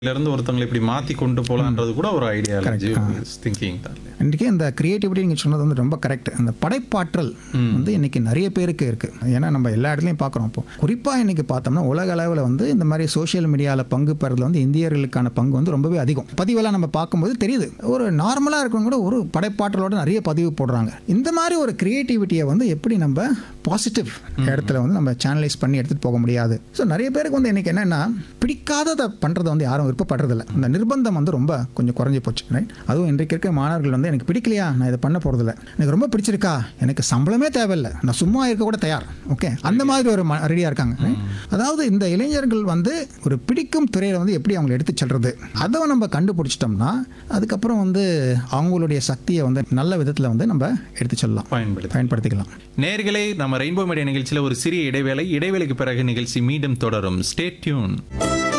இருந்து ஒருத்தவங்களை இப்படி மாத்தி கொண்டு போலான்றது கூட ஒரு ஐடியாலஜி திங்கிங் தான் இல்லையா? இன்றைக்கி இந்த கிரியேட்டிவிட்டி நீங்கள் சொன்னது வந்து ரொம்ப கரெக்ட் அந்த படைப்பாற்றல் வந்து இன்னைக்கு நிறைய பேருக்கு இருக்குது ஏன்னா நம்ம எல்லா இடத்துலையும் பார்க்குறோம் இப்போ குறிப்பாக இன்னைக்கு பார்த்தோம்னா உலக அளவில் வந்து இந்த மாதிரி சோஷியல் மீடியாவில் பங்கு பெறதுல வந்து இந்தியர்களுக்கான பங்கு வந்து ரொம்பவே அதிகம் பதிவெல்லாம் நம்ம பார்க்கும்போது தெரியுது ஒரு நார்மலாக இருக்கவங்க கூட ஒரு படைப்பாற்றலோட நிறைய பதிவு போடுறாங்க இந்த மாதிரி ஒரு கிரியேட்டிவிட்டியை வந்து எப்படி நம்ம பாசிட்டிவ் இடத்துல வந்து நம்ம சேனலைஸ் பண்ணி எடுத்துகிட்டு போக முடியாது ஸோ நிறைய பேருக்கு வந்து இன்னைக்கு என்னென்னா பிடிக்காததை பண்ணுறதை வந்து யாரும் விருப்பப்படுறதில்ல அந்த நிர்பந்தம் வந்து ரொம்ப கொஞ்சம் குறைஞ்சி போச்சு ரைட் அதுவும் இன்றைக்கு இருக்க மாணவர்கள் வந்து எனக்கு பிடிக்கலையா நான் இதை பண்ண போகிறதில்ல எனக்கு ரொம்ப பிடிச்சிருக்கா எனக்கு சம்பளமே தேவையில்லை நான் சும்மா இருக்க கூட தயார் ஓகே அந்த மாதிரி ஒரு ரெடியாக இருக்காங்க right? அதாவது இந்த இளைஞர்கள் வந்து ஒரு பிடிக்கும் துறையில் வந்து எப்படி அவங்களை எடுத்து செல்றது அதை நம்ம கண்டுபிடிச்சிட்டோம்னா அதுக்கப்புறம் வந்து அவங்களுடைய சக்தியை வந்து நல்ல விதத்தில் வந்து நம்ம எடுத்து செல்லலாம் பயன்படுத்தி பயன்படுத்திக்கலாம் நேர்களே நம்ம ரெயின்போ மீடியா நிகழ்ச்சியில் ஒரு சிறிய இடைவேளை இடைவேளைக்கு பிறகு நிகழ்ச்சி மீண்டும் தொடரும் ஸ்டே டியூன்